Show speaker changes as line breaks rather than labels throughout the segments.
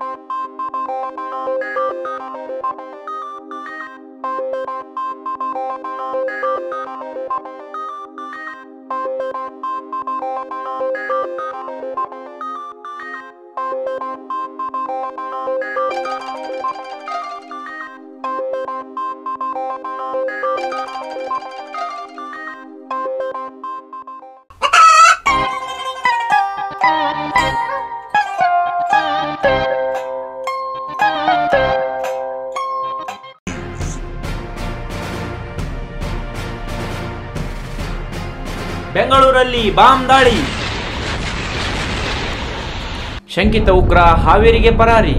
ಬೆಂಗಳೂರಲ್ಲಿ ಬಾಂಬ್ ದಾಳಿ ಶಂಕಿತ ಉಗ್ರ ಹಾವೇರಿಗೆ ಪರಾರಿ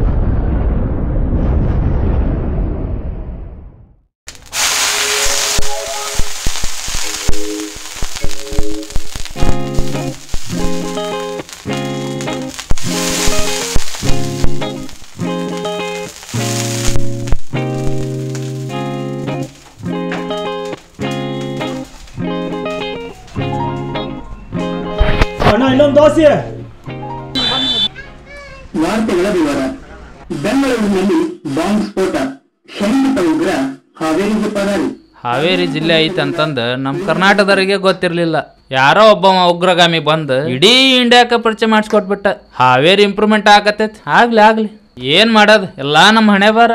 ಅಣ್ಣ ಇನ್ನೊಂದು ದೋಸೆ
ವಾರ್ತೆಗಳ ವಿವರ ಬೆಂಗಳೂರಿನಲ್ಲಿ ಬಾಂಬ್ ಸ್ಫೋಟ ಶಂಕಿತ ಉಗ್ರ ಹಾವೇರಿಗೆ ಪರಾರಿ
ಹಾವೇರಿ ಜಿಲ್ಲೆ ಐತೆ ಅಂತಂದು ನಮ್ಮ ಕರ್ನಾಟಕದವರಿಗೆ ಗೊತ್ತಿರಲಿಲ್ಲ ಯಾರೋ ಒಬ್ಬ ಉಗ್ರಗಾಮಿ ಬಂದು ಇಡೀ ಇಂಡಿಯಾಕ್ಕೆ ಪರಿಚಯ ಮಾಡಿಸ್ಕೊಟ್ಬಿಟ್ಟ ಹಾವೇರಿ ಇಂಪ್ರೂವ್ಮೆಂಟ್ ಆಗತ್ತೈತಿ ಆಗ್ಲಿ ಆಗ್ಲಿ ಏನ್ ಮಾಡೋದು ಎಲ್ಲಾ ನಮ್ಮ ಹಣೆ ಬಾರ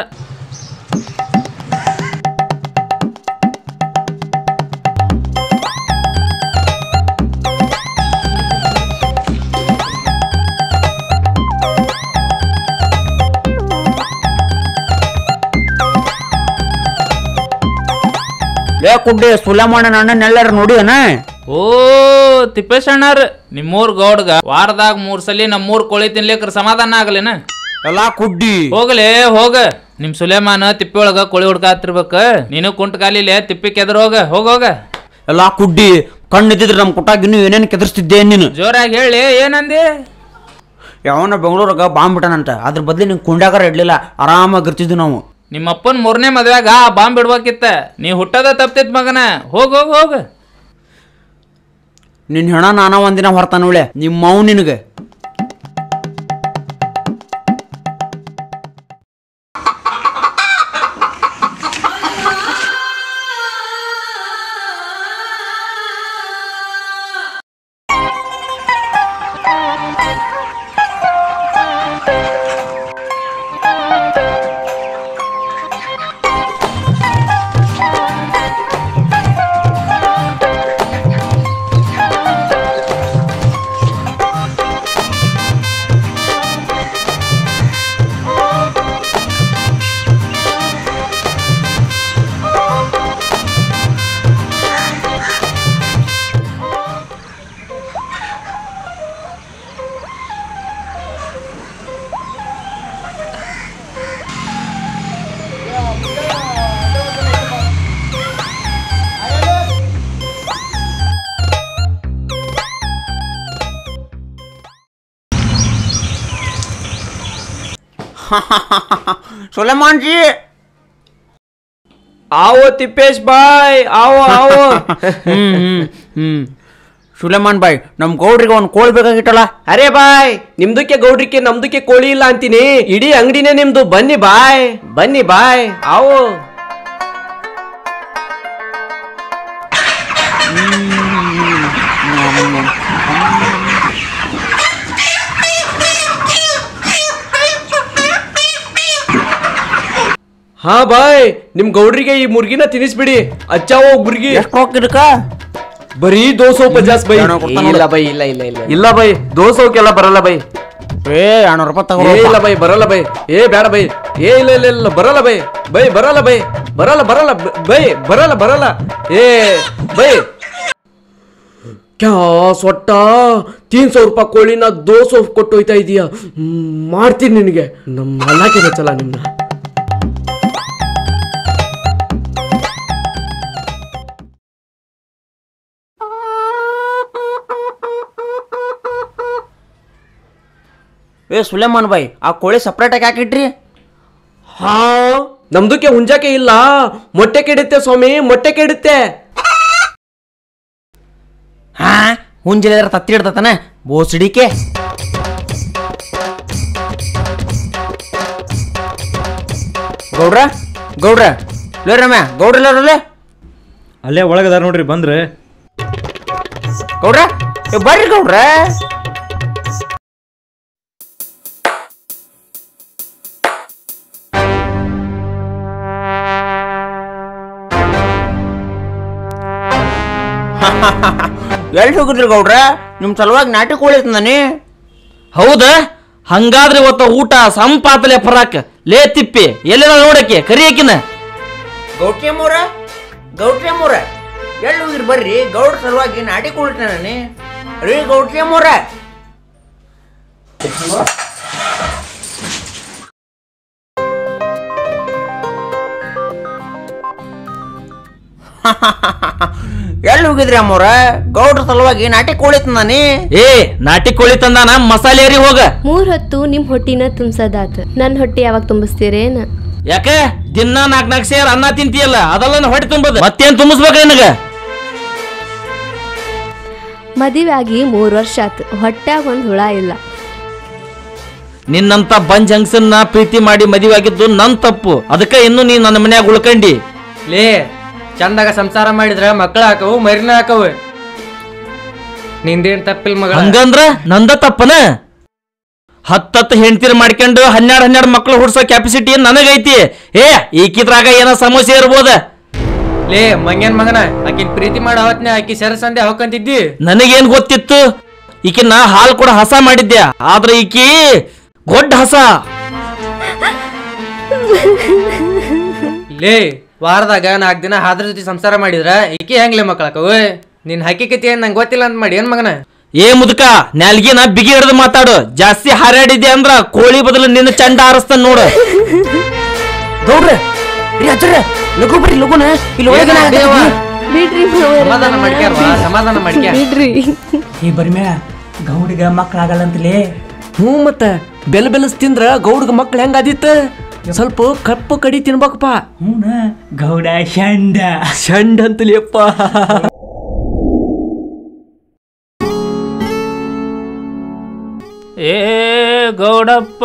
ಲೇ ಕುಡ್ಡಿ ಸುಲಮಣ್ಣ ಅಣ್ಣನೆಲ್ಲರೂ ನೋಡಿಯನ
ಓ ತಿಪ್ಪೇಶ್ ಅಣ್ಣಾರ ನಿಮ್ಮೂರ್ ಗೌಡ್ಗ ವಾರದಾಗ ಮೂರ್ ಸಲಿ ನಮ್ಮೂರ್ ಕೋಳಿ ತಿನ್ಲಿಕ್ರ ಸಮಾಧಾನ ಆಗಲೇನ
ಎಲ್ಲಾ ಕುಡ್ಡಿ
ಹೋಗಲೇ ಹೋಗ ನಿಮ್ ಸುಲೇಮಾನ ತಿಪ್ಪಿ ಒಳಗ ಕೋಳಿ ಹುಡ್ಕಾತಿರ್ಬೇಕ ನೀನು ಕುಂಟ ಕಾಲಿಲೆ ತಿಪ್ಪಿ ಕೆದ್ರ ಹೋಗ ಹೋಗ ಹೋಗ
ಎಲ್ಲಾ ಕುಡ್ಡಿ ಕಣ್ಣಿದ್ರೆ ನಮ್ ಕುಟಾಗ ಇನ್ನು ಏನೇನು ಕೆದರ್ಸ್ತಿದ್ದೆ ನೀನು
ಜೋರಾಗಿ ಹೇಳಿ ಏನಂದಿ
ಯಾವನ ಬೆಂಗಳೂರಾಗ ಬಾಂಬ್ ಬಿಟ್ಟಾನಂತ ಅದ್ರ ಬದ್ಲಿ ನಿಂಗೆ ಕುಂಡಾಗಾರ ಇಡ್ಲಿಲ್ಲ ಆರಾಮಾಗಿ ಇರ್ತಿದ್ವಿ ನಾವು
ನಿಮ್ಮ ಅಪ್ಪನ್ ಮೂರನೇ ಮದ್ವೆಗ ಆ ಬಾಂಬ್ ಬಿಡ್ಬೇಕಿತ್ತ ನೀ ಹುಟ್ಟದ ತಪ್ತಿತ್ ಮಗನ ಹೋಗ್ ಹೋಗ್ ಹೋಗ
ನಿನ್ ಹೆಣ ನಾನ ಒಂದಿನ ಹೊರ್ತಾನ ಉಳೆ ನಿಮ್ಮ ಅವ್ ನಿನಗೆ ಸುಲೇಮಾನ್ ಜಿ
आओ तिपेश भाई आओ आओ
ಹ್ಮ್ ಹ್ಮ್ ಹ್ಮ್ ಸುಲೇಮಾನ್ ಬಾಯ್ ನಮ್ ಗೌಡ್ರಿಗೆ ಒಂದು ಕೋಲ್ ಬೇಕಾಗಿತ್ತಲ್ಲ
ಅರೆ ಬಾಯ್ ನಿಮ್ದಕ್ಕೆ ಗೌಡ್ರಿಕೆ ನಮ್ದಕ್ಕೆ ಕೋಳಿ ಇಲ್ಲ ಅಂತೀನಿ ಇಡೀ ಅಂಗಡಿನೇ ನಿಮ್ದು ಬನ್ನಿ ಬಾಯ್ ಬನ್ನಿ ಬಾಯ್ ಆವೋ ಹಾ ಬಾಯ್ ನಿಮ್ ಗೌಡ್ರಿಗೆ ಈ ಮುರ್ಗಿನ ತಿನ್ನಿಸ್ಬಿಡಿ ಅಚ್ಚಾವೋ ಮುರ್ಗಿ
ಎಷ್ಟು ಹೋಗಿದಕ್ಕ
ಬರೀ ದೋಸೆ ಪಚಾಸ್ ಬೈ
ಏನೋ ಕೊಡ್ತಾನಲ್ಲ.
ಇಲ್ಲ ಬೈ ಇಲ್ಲ ಇಲ್ಲ ಇಲ್ಲ
ಇಲ್ಲ ಬೈ ದೋಸೋಕೆಲ್ಲ ಬರಲ್ಲ ಬೈ
ಏ ಎರಡ್ನೂರು ರೂಪಾಯಿ
ಏ
ತಗೋ
ಇಲ್ಲ ಬೈ ಬರಲ್ಲ ಬೈ ಏ ಬೇಡ ಬೈ ಏ ಇಲ್ಲ ಇಲ್ಲ ಇಲ್ಲ ಬರಲ್ಲ ಬೈ ಬೈ ಬರಲ್ಲ ಬೈ ಬರಲ್ಲ ಬರಲ್ಲ ಬ- ಬೈ ಬರಲ್ಲ ಬರಲ್ಲ ಏ ಬೈ ಕ್ಯಾ ಸೊಟ್ಟ ತೀನ್ ಸಾವಿರ ರೂಪಾಯಿ ಕೋಳಿನ ದೋ ಸೌ ಕೊಟ್ಟು ಹೋಯ್ತಾ ಇದೀಯ ಹ್ಮ್, ಮಾಡ್ತೀನಿ ನಿನಗೆ ನಮ್ಮ ಅಲ್ಲಾಕೆ ಬೆಚ್ಚಲ್ಲ ನಿಮ್ನ
ಏ ಸುಲೇಮಾನ್ ಬಾಯ್ ಆ ಕೋಳಿ ಸಪ್ರೇಟ್ ಆಗಿ ಹಾಕಿಟ್ರಿ
ಹಾ ನಮ್ದಕ್ಕೆ ಹುಂಜಾಕೆ ಇಲ್ಲ ಮೊಟ್ಟೆ ಕೆಡುತ್ತೆ ಸ್ವಾಮಿ ಮೊಟ್ಟೆ ಕೆಡುತ್ತೆ
ಹಾ ಹುಂಜಿಲಿದ್ರೆ ತತ್ತಿ ಇಡ್ತಾನೆ ಬೋಸಡಿಕೆ ಗೌಡ್ರ ಗೌಡ್ರ ಲೇ ರಮ್ಯ ಗೌಡ್ರ ಇಲ್ಲಾರಲ್ಲೇ
ಅಲ್ಲೇ ಒಳಗದಾರ ನೋಡ್ರಿ ಬಂದ್ರೆ
ಗೌಡ್ರ ಏ ಬರ್ರಿ ಗೌಡ್ರ ಎಲ್ಲಿ ಹೋಗಿದ್ರಿ ಗೌಡ್ರ ನಿಮ್ ಸಲುವಾಗಿ ನಾಟಕ ಉಳಿತಂದಾನೆ
ಹೌದಾ ಹಂಗಾದ್ರೆ ಇವತ್ತ ಊಟ ಸಂಪಾತಲೆ ಪರಾಕ್ ಲೇ ತಿಪ್ಪಿ ಎಲ್ಲಿದ ನೋಡಕ್ಕೆ ಕರಿಯಕಿನ
ಗೌಟ್ರಿ ಅಮ್ಮವ್ರ ಗೌಟ್ರಿ ಅಮ್ಮವ್ರ ಎಲ್ಲಿ ಹೋಗಿರಿ ಬರ್ರಿ ಗೌಡ್ರ ಸಲುವಾಗಿ ನಾಟಕ ಉಳಿತಾನೆ ರೀ ಗೌಟ್ರಿ ಅಮ್ಮವ್ರ ಎಲ್ಲಿ ಹೋಗಿದ್ರಿ ಅಮ್ಮವ್ರ ಗೌಡ್ರ ಸಲುವಾಗಿ ನಾಟಕ ಉಳಿತಾನೆ
ಏ ನಾಟಿ ಕೋಳಿ ತಂದಾನ ಮಸಾಲೆ ಏರಿ ಹೋಗ
ಮೂರ್ ಹೊತ್ತು ನಿಮ್ ಹೊಟ್ಟಿನ ತುಂಬ್ಸದಾತ ನನ್ ಹೊಟ್ಟಿ ಯಾವಾಗ ತುಂಬಿಸ್ತೀರೇನ
ಯಾಕೆ ದಿನ ನಾಕ್ ನಾಕ್ ಸೇರ್ ಅನ್ನ ತಿಂತೀಯಲ್ಲ ಅದೆಲ್ಲ ಹೊಟ್ಟೆ ತುಂಬದ ಮತ್ತೇನ್ ತುಂಬಿಸ್ಬೇಕ ನಿನಗ
ಮದುವೆ ಆಗಿ ಮೂರ್ ವರ್ಷ ಆತು ಹೊಟ್ಯಾಗ ಒಂದ್ ಹುಳ ಇಲ್ಲ
ನಿನ್ನಂತ ಬಂಜ್ ಹಂಗಸನ್ನ ಪ್ರೀತಿ ಮಾಡಿ ಮದುವೆ ಆಗಿದ್ದು ನನ್ ತಪ್ಪು ಅದಕ್ಕೆ ಇನ್ನು ನೀ ನನ್ನ ಮನ್ಯಾಗ ಉಳ್ಕಂಡಿ
ಲೇ ಚಂದಾಗ ಸಂಸಾರ ಮಾಡಿದ್ರ ಮಕ್ಕಳ ಹಾಕವು ಮರಿನ ಹಾಕವು ನಿಂದೇನ್ ತಪ್ಪಿಲ್ ಮಗಳ
ಹಂಗಂದ್ರ ನಂದ ತಪ್ಪನ ಹತ್ತತ್ತು ಹೆಂಡ್ತಿರ್ ಮಾಡ್ಕೊಂಡು ಹನ್ನೆರಡು ಹನ್ನೆರಡು ಮಕ್ಳು ಹುಡ್ಸೋ ಕ್ಯಾಪಾಸಿಟಿ ನನಗೈತಿ ಏ ಈಕಿದ್ರಾಗ ಏನೋ ಸಮಸ್ಯೆ ಇರ್ಬೋದ
ಲೇ ಮಂಗ್ಯನ್ ಮಗನ ಆಕಿನ್ ಪ್ರೀತಿ ಮಾಡೋ ಅವತ್ನೆ ಆಕಿ ಸರಸಂದೆ ಹೊಕ್ಕಂತಿದ್ದಿ
ನನಗೇನ್ ಗೊತ್ತಿತ್ತು ಈಕಿನ ಹಾಲ್ ಕೂಡ ಹಸ ಮಾಡಿದ್ದೆ ಆದ್ರೆ ಈಕಿ ಗೊಡ್ಡ ಹಸ
ಲೇ ವಾರದಾಗ ನಾಲ್ಕು ದಿನ ಹಾದ್ರ ಜೊತೆ ಸಂಸಾರ ಮಾಡಿದ್ರ ಈಕಿ ಹೆಂಗ್ಲೇ ಮಕ್ಕಳಕವು ನಿನ್ ಹಕ್ಕಿಕತಿ ಏನ್ ನಂಗೆ ಗೊತ್ತಿಲ್ಲ ಅಂತ ಮಾಡಿ ಏನ್ ಮಗನ
ಏ ಮುದುಕ ನಾಲ್ಗಿನ ಬಿಗಿ ಹಿಡಿದು ಮಾತಾಡು ಜಾಸ್ತಿ ಹಾರಾಡಿದ್ದೆ ಅಂದ್ರ ಕೋಳಿ ಬದಲು ನಿನ್ನ ಚಂಡ ಹಾರಿಸ್ತಾನ ನೋಡು
ಗೌಡ್ರ ರೀ ಹಚ್ಚರ ಲಘು ಬರ್ರಿ ಲಘುನ ಇಲ್ಲಿ ಒಳಗೆ ನಾ
ದೇವ,
ಬಿಡ್ರಿ ಮಾವಯ್ಯ.
ಸಮಾಧಾನ ಮಾಡ್ಕ್ಯಾರ್ವಾ ಸಮಾಧಾನ ಮಾಡ್ಕ್ಯಾರ
ಬಿಡ್ರಿ
ಈ ಬರ್ಮ್ಯಾ ಗೌಡಿಗ ಮಕ್ಕಳಾಗಲ್ಲಂತಲೇ
ಹ್ಞೂ ಮತ್ತ ಬೆಲ್ ಬೆಲಸ್ ತಿಂದ್ರ ಗೌಡ್ಗ ಮಕ್ಳು ಹೆಂಗ ಆದಿತ್ತ ಸ್ವಲ್ಪ ಕಪ್ಪು ಕಡಿ ತಿನ್ಬೇಕಪ್ಪ
ಹ್ಞೂನ ಗೌಡ ಶಂಡ
ಶಂಡ್ ಅಂತಲಿಯಪ್ಪ
ಏ ಗೌಡಪ್ಪ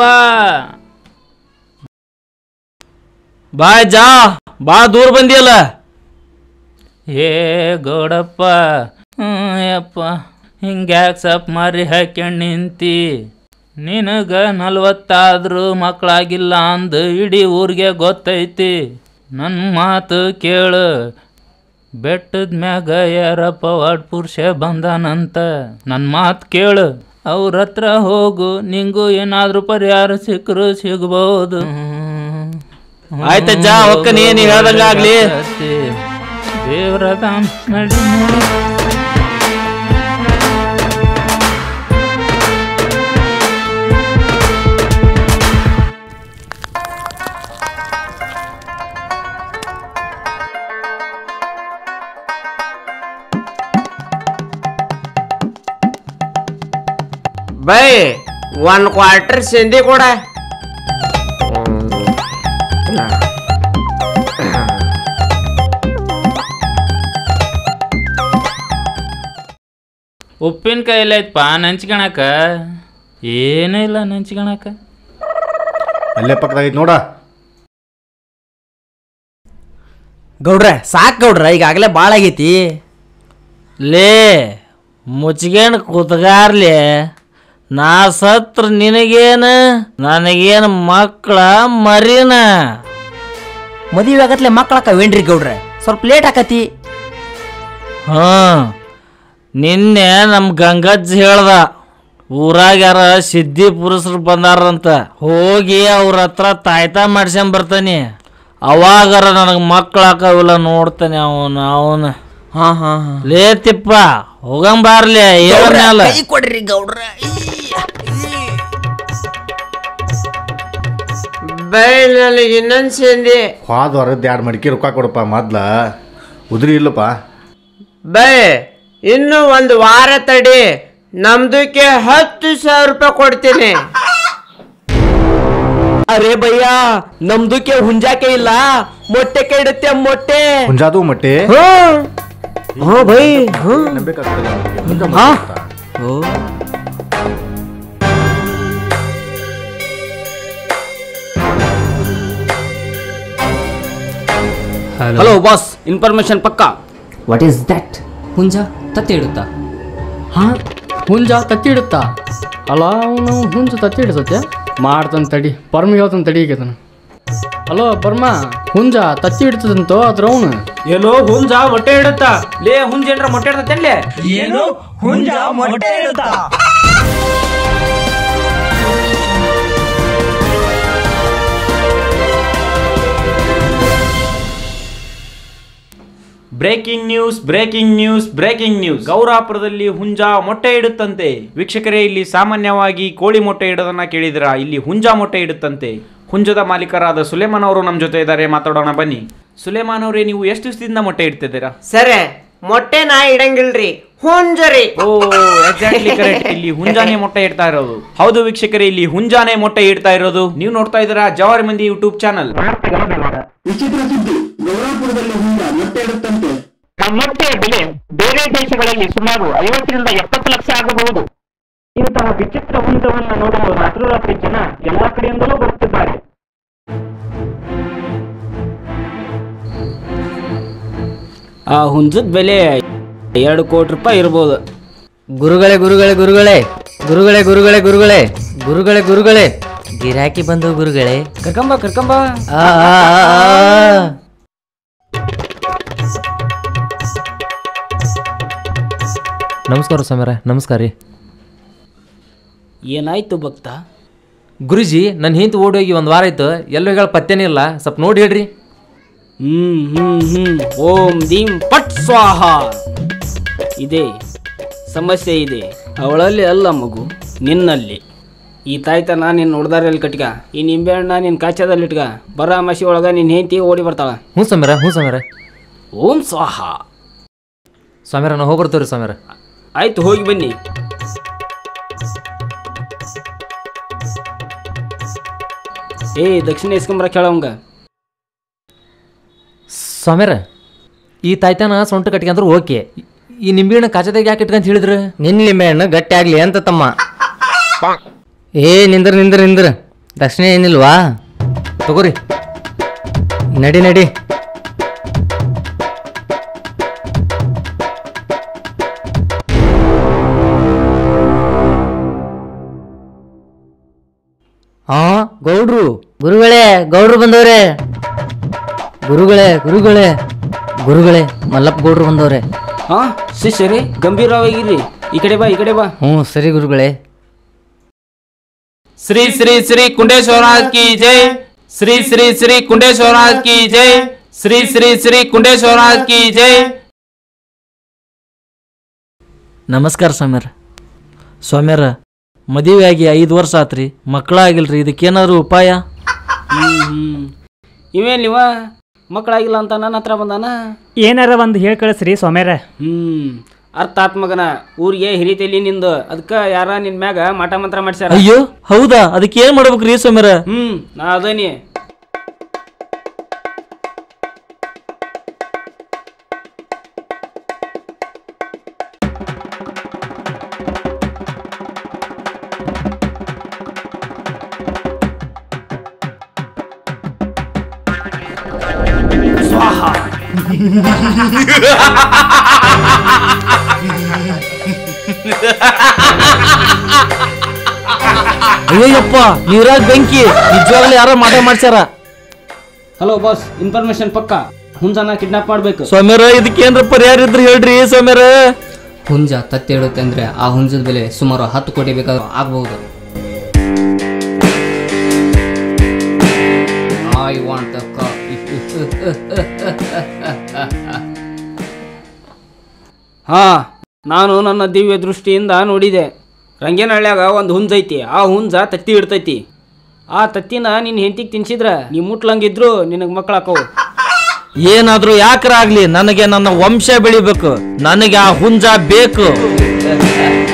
ಬಾ ಜಾ ಬಾ ದೂರ ಬಂದಿಯಲ್ಲ
ಏ ಗೌಡಪ್ಪ ಹ್ಮ್, ಯಪ್ಪ ಹಿಂಗ್ಯಾಕ್ ಸಪ್ ಮಾರಿ ಹಾಕ್ಯಂಡ್ ನಿಂತಿ ನಿನಗ ನಲ್ವತ್ತಾದ್ರೂ ಮಕ್ಕಳಾಗಿಲ್ಲ ಅಂದ್ ಇಡೀ ಊರಿಗೆ ಗೊತ್ತೈತಿ ನನ್ನ ಮಾತು ಕೇಳು ಬೆಟ್ಟದ ಮ್ಯಾಗ ಯಾರಪ್ಪ ವಾಡ್ ಪುರುಷ ಬಂದಾನಂತ ನನ್ನ ಮಾತು ಕೇಳು ಅವ್ರ ಹತ್ರ ಹೋಗು ನಿಂಗೂ ಏನಾದ್ರೂ ಪರಿಹಾರ ಸಿಕ್ಕರು ಸಿಗ್ಬೋದು
ಆಯ್ತಜ್ಜ, ಹೊಕ್ಕ ನೀ, ನೀ ಹೇಳ್ದಂಗ ಆಗ್ಲಿ.
ದೇವ್ರದ ನಡಿ ನಡಿ
ಬೈ ಒನ್ ಕ್ವಾರ್ಟರ್ ಸಿಂಧಿ ಕೂಡ
ಉಪ್ಪಿನಕಾಯಿ ಎಲ್ಲ ಐತಪ್ಪ ನಂಚ್ಕೊಳಕ ಏನೂ ಇಲ್ಲ ನಂಚ್ಕೊಳಕ
ಅಲ್ಲೇ ಪಕ್ಕದಾಗ ಐತಿ ನೋಡ
ಗೌಡ್ರ ಸಾಕ್ ಗೌಡ್ರ ಈಗಾಗಲೇ ಭಾಳ ಆಗೈತಿ
ಲೇ ಮುಚ್ಕೊಂಡು ಕೂತ್ಗಾರ್ಲೆ ನಾ ಸತ್ರ ನಿನಗೇನು ನನಗೇನು ಮಕ್ಕಳ ಮರಿನ
ಮದುವೆ ಆಗತ್ಲೆ ಮಕ್ಕಳಕ್ಕವೇನ್ರಿ ಗೌಡ್ರ ಸ್ವಲ್ಪ ಲೇಟ್ ಆಕತಿ
ಹ್ಮ್ ನಿನ್ನೆ ನಮ್ಮ ಗಂಗಜ್ಜ ಹೇಳ್ದ ಊರಾಗ ಯಾರ ಸಿದ್ಧಿ ಪುರುಷರು ಬಂದಾರಂತ ಹೋಗಿ ಅವ್ರ ಹತ್ರ ತಾಯ್ತಾ ಮಾಡ್ಸ್ಕೊಂಡ್ ಬರ್ತಾನೆ ಅವಾಗಾರ ನನಗೆ ಮಕ್ಕಳಾಕವಿಲ್ಲ ನೋಡ್ತಾನೆ ಅವನು ಅವನು
ಹಾ ಹಾ ಹಾ
ಲೇ ತಿಪ್ಪ ಹೋಗಂಬಾರ್ಲೆ ಏನಲ್ಲ
ಕೈ ಕೊಡ್ರಿ ಗೌಡ್ರ ಬೈ ನನಗೆ ಇನ್ನೊಂದು ಸಿಂಧಿ
ಹೋದ ಹೊರದ್ದು ಎರಡು ಮಡಿಕೆ ರೊಕ್ಕ ಕೊಡಪ್ಪ ಮೊದ್ಲ ಉದ್ರಿ ಇಲ್ಲಪ್ಪ
ಬೈ ಇನ್ನು ಒಂದು ವಾರ ತಡಿ ನಮ್ದಕ್ಕೆ ಹತ್ತು ಸಾವಿರ ರೂಪಾಯಿ ಕೊಡ್ತೀನಿ
ಅರೆ ಭಯ್ಯ ನಮ್ದಕ್ಕೆ ಹುಂಜಾಕೆ ಇಲ್ಲ ಮೊಟ್ಟೆ ಕೈ ಇಡುತ್ತೆ ಮೊಟ್ಟೆ
ಹುಂಜಾದು ಮಟ್ಟೆ
ಹಾ ಭೈ
ನಂಬೇಕಾಗ್ತದೆ ಅವ್ನಿಗೆ. ಹುಂಜ
ಹಾ?
ಮಾಡ್ತಾ.
ಹಲೋ ಬಾಸ್ ಇನ್ಫಾರ್ಮೇಶನ್ ಪಕ್ಕಾ
ವಾಟ್ ಈಸ್ ದಟ್ ಹುಂಜ ತತ್ತಿ ಇಡುತ್ತಾ
ಹಾ ಹುಂಜ ತತ್ತಿ ಇಡುತ್ತಾ ಅಲ್ಲ ಅವನು ಹುಂಜ ತತ್ತಿ ಇಡ್ತತೆ ಮಾಡ್ತಾನೆ ತಡಿ ಪರ್ಮಿಗೆ ಹೇಳ್ತಾನೆ ತಡಿ ಈಗತನ ಹಲೋ ಬರ್ಮ ಹುಂಜ ತತ್ತಿ ಇಡ್ತದಂತೋ ಅದ್ರ ಅವನು
ಎಲ್ಲೋ ಹುಂಜ ಮೊಟ್ಟೆ ಇಡುತ್ತಾ ಲೇ ಹುಂಜ ಏನ್ರ ಮೊಟ್ಟೆ ಇಡ್ತೈತೆ
ಏನು ಹುಂಜ ಮೊಟ್ಟೆ ಇಡುತ್ತಾ
breaking news breaking news breaking news ಗೌರಾಪುರದಲ್ಲಿ ಹುಂಜ ಮೊಟ್ಟೆ ಇಡುತ್ತಂತೆ ವೀಕ್ಷಕರೇ ಇಲ್ಲಿ ಸಾಮಾನ್ಯವಾಗಿ ಕೋಳಿ ಮೊಟ್ಟೆ ಇಡೋದನ್ನ ಕೇಳಿದಿರ ಇಲ್ಲಿ ಹುಂಜ ಮೊಟ್ಟೆ ಇಡುತ್ತಂತೆ ಹುಂಜದ ಮಾಲೀಕರಾದ ಸುಲೇಮಾನ್ ಅವರು ನಮ್ಮ ಜೊತೆ ಇದ್ದಾರೆ ಮಾತಾಡೋಣ ಬನ್ನಿ ಸುಲೇಮಾನ್ ಅವರೇ ನೀವು ಎಷ್ಟು ದಿವಸದಿಂದ ಮೊಟ್ಟೆ ಇಡ್ತಿದ್ದೀರಾ
ಸರ್ ಮೊಟ್ಟೆ ನಾ ಇಡಂಗಿಲ್ರಿ ಹುಂಜರಿ
ಓ ಎಕ್ಸಾಕ್ಟ್ಲಿ ಕರೆಕ್ಟ್ ಇಲ್ಲಿ ಹುಂಜಾನೆ ಮೊಟ್ಟೆ ಇಡ್ತಾ ಇರೋದು ಹೌದು ವೀಕ್ಷಕರೇ ಇಲ್ಲಿ ಹುಂಜಾನೆ ಮೊಟ್ಟೆ ಇಡ್ತಾ ಇರೋದು ನೀವು ನೋಡ್ತಾ ಇದ್ದೀರಾ ಜವಾರಿ ಮಂದಿ ಯೂಟ್ಯೂಬ್ ಚಾನಲ್
ವಿಚಿತ್ರ ಸುದ್ದಿ ಗೌರಾಪುರದಲ್ಲಿ ಹುಂಜ ಮೊಟ್ಟೆ ಇಡುತ್ತಂತೆ
ಮೊಟ್ಟೆಯ ಬೆಲೆ ಬೇರೆ ದೇಶಗಳಲ್ಲಿ ಸುಮಾರು ಐವತ್ತರಿಂದ ಎಪ್ಪತ್ತು ಲಕ್ಷ ಆಗಬಹುದು ಇಂತಹ ವಿಚಿತ್ರ ಹುಂಜವನ್ನು ನೋಡಲು ರಾತ್ರೋರಾತ್ರಿ ಜನ ಎಲ್ಲಾ ಕಡೆಯಿಂದಲೂ ಬರುತ್ತಿದ್ದಾರೆ
ಆ ಹುಂಜದ ಬೆಲೆ ಎರಡು ಕೋಟಿ ರೂಪಾಯಿ ಇರ್ಬೋದು
ಗುರುಗಳೇ ಗುರುಗಳೇ ಗುರುಗಳೇ ಗುರುಗಳೇ ಗುರುಗಳೇ ಗುರುಗಳೇ ಗುರುಗಳೇ ಗುರುಗಳೇ ಗಿರಾಕಿ ಬಂದು ಗುರುಗಳೇ
ಕರ್ಕಂಬ ಕರ್ಕಂಬ
ಆ, ಆ, ಆ, ಆ.
ನಮಸ್ಕಾರ ಸ್ವಾಮ್ಯಾರ ನಮಸ್ಕಾರ ರೀ
ಏನಾಯ್ತು ಭಕ್ತ
ಗುರುಜಿ ನನ್ನ ಹಿಂದೆ ಓಡೋಗಿ ಒಂದು ವಾರ ಆಯ್ತು ಎಲ್ಲೋ ಪತ್ತೆನೇ ಇಲ್ಲ ಸ್ವಲ್ಪ ನೋಡಿ ಹೇಳ್ರಿ
ಹ್ಮ್ ಹ್ಮ್ ಹ್ಮ್ ಓಂ ದೀಂ ಪಟ್ ಸ್ವಾಹ ಇದೆ ಸಮಸ್ಯೆ ಇದೆ ಅವಳಲ್ಲಿ ಅಲ್ಲ ಮಗು ನಿನ್ನಲ್ಲಿ ಈ ತಾಯ್ತನ ನಿನ್ನ ಹೊಡೆದಾರಲ್ಲಿ ಕಟ್ಕ ಈ ನಿಂಬೆಹಣ್ಣ ನಿನ್ನ ಕಾಚದಲ್ಲಿ ಇಟ್ಕ ಬರ ಮಸಿ ಒಳಗ ನಿನ್ನ ಹೆಂಡತಿ ಓಡಿ ಬರ್ತಾಳ
ಹ್ಞೂ ಸ್ವಾಮ್ಯಾರ ಹ್ಞೂ ಸ್ವಾಮ್ಯಾರ
ಓಂ ಸ್ವಾಹ
ಸ್ವಾಮ್ಯಾರ ನಾವು ಹೋಗ್ಬರ್ತೇವ್ರಿ ಸ್ವಾಮ್ಯಾರ
ಆಯ್ತು ಹೋಗಿ ಬನ್ನಿ ಏ ದಕ್ಷಿಣ ಇಸ್ಕೊಂಬರ ಕೇಳವಂಗ
ಸ್ವಾಮ್ಯಾರ ಈ ತಾಯ್ತಾನ ಸೊಂಟ ಕಟ್ಕೊಂಡ್ರೆ ಓಕೆ ಈ ನಿಂಬೆಹಣ್ಣು ಕಾಚದಾಗ ಯಾಕೆ ಇಟ್ಕಂತ ಹೇಳಿದ್ರು
ನಿನ್ ಲಿಂಬೆಹಣ್ಣು ಗಟ್ಟಿ ಆಗ್ಲಿ ಅಂತ ತಮ್ಮ ಏ ನಿಂದ್ರ ನಿಂದ್ರ ನಿಂದ್ರ ದಕ್ಷಿಣ ಏನಿಲ್ವಾ
ತಗೋರಿ
ನಡಿ ನಡಿ ಹಾ ಗೌಡ್ರು ಗುರುಗಳೇ ಗೌಡ್ರು ಬಂದವ್ರೆ ಗುರುಗಳೇ ಗುರುಗಳೇ ಗುರುಗಳೇ ಮಲ್ಲಪ್ಪ ಗೌಡ್ರು ಬಂದವ್ರೆ
ಹಾ ಶಿಷ್ಯರೇ ಗಂಭೀರವಾಗಿರ್ರಿ ಈ ಕಡೆ ಬಾ ಈ ಕಡೆ ಬಾ
ಹ್ಞೂ ಸರಿ ಗುರುಗಳೇ
ಶ್ರೀ ಶ್ರೀ ಶ್ರೀ ಕುಂಡೇಶ್ವರನಾಥ್ ಕಿ ಜೈ ಶ್ರೀ ಶ್ರೀ ಶ್ರೀ ಕುಂಡೇಶ್ವರನಾಥ್ ಕಿ ಜೈ ಶ್ರೀ ಶ್ರೀ ಶ್ರೀ ಕುಂಡೇಶ್ವರನಾಥ್ ಕಿ ಜೈ
ನಮಸ್ಕಾರ ಸ್ವಾಮ್ಯಾರ ಸ್ವಾಮ್ಯಾರ ಮದುವೆ ಆಗಿ ಐದು ವರ್ಷ ಆತ್ರಿ ಮಕ್ಕಳ ಆಗಿಲ್ರಿ ಇದಕ್ಕೇನಾದ್ರು ಉಪಾಯ ಇವೇನಿವ ಮಕ್ಕಳಾಗಿಲ್ಲ ಅಂತ ನನ್ನ ಹತ್ರ ಬಂದಾನ
ಏನಾರ ಒಂದು ಹೇಳಿ ಕಳಿಸ್ರಿ ಸೋಮ್ಯಾರ
ಹ್ಮ್ ಅರ್ಥಾತ್ಮಕನ ಊರಿಗೆ ಹಿರಿತೇಲಿ ನಿಂದು ಅದಕ್ಕೆ ಯಾರ ನಿನ್ ಮ್ಯಾಗ ಮಾಟ ಮಂತ್ರ ಮಾಡ್ಸ್ಯಾರ
ಅಯ್ಯೋ ಹೌದಾ ಅದಕ್ಕೆ ಏನ್ ಮಾಡ್ಬೇಕ್ರಿ ಸ್ವಾಮ್ಯಾರ
ಹ್ಮ್ ನಾ ಅದನಿ
ಅಯ್ಯಯ್ಯಪ್ಪ ನೀರಾಗ ಬೆಂಕಿ ನಿಜವಾಗ್ಲೂ ಯಾರೋ ಮಾಟ ಮಾಡ್ಸ್ಯಾರ
ಹಲೋ ಬಾಸ್ ಇನ್ಫಾರ್ಮೇಶನ್ ಪಕ್ಕ ಹುಂಜನ ಕಿಡ್ನಾಪ್ ಮಾಡ್ಬೇಕು
ಸ್ವಾಮ್ಯಾರ ಇದಕ್ಕೇನ್ರ ಪರಿಹಾರ ಇದ್ರೆ ಹೇಳ್ರಿ ಸ್ವಾಮ್ಯಾರ
ಹುಂಜ ತತ್ತಿ ಇಡುತ್ತೆ ಅಂದ್ರೆ ಆ ಹುಂಜದ ಬೆಲೆ ಸುಮಾರು ಹತ್ತು ಕೋಟಿ ಬೇಕಾದ್ರೂ ಆಗ್ಬಹುದು ಐ ವಾಂಟ್
ಹಾ ನಾನು ನನ್ನ ದಿವ್ಯ ದೃಷ್ಟಿಯಿಂದ ನೋಡಿದೆ ರಂಗೇನಹಳ್ಳ್ಯಾಗ ಒಂದು ಹುಂಜ ಐತಿ ಆ ಹುಂಜ ತತ್ತಿ ಇಡ್ತೈತಿ ಆ ತತ್ತಿನ ನಿನ್ನ ಹೆಂಡತಿಗೆ ತಿನ್ಸಿದ್ರ ನೀ ಮುಟ್ಲಂಗಿದ್ರು ನಿನಗೆ ಮಕ್ಕಳಾಕವು
ಏನಾದ್ರೂ ಯಾಕ್ರ ಆಗ್ಲಿ ನನಗೆ ನನ್ನ ವಂಶ ಬೆಳಿಬೇಕು ನನಗೆ ಆ ಹುಂಜ ಬೇಕು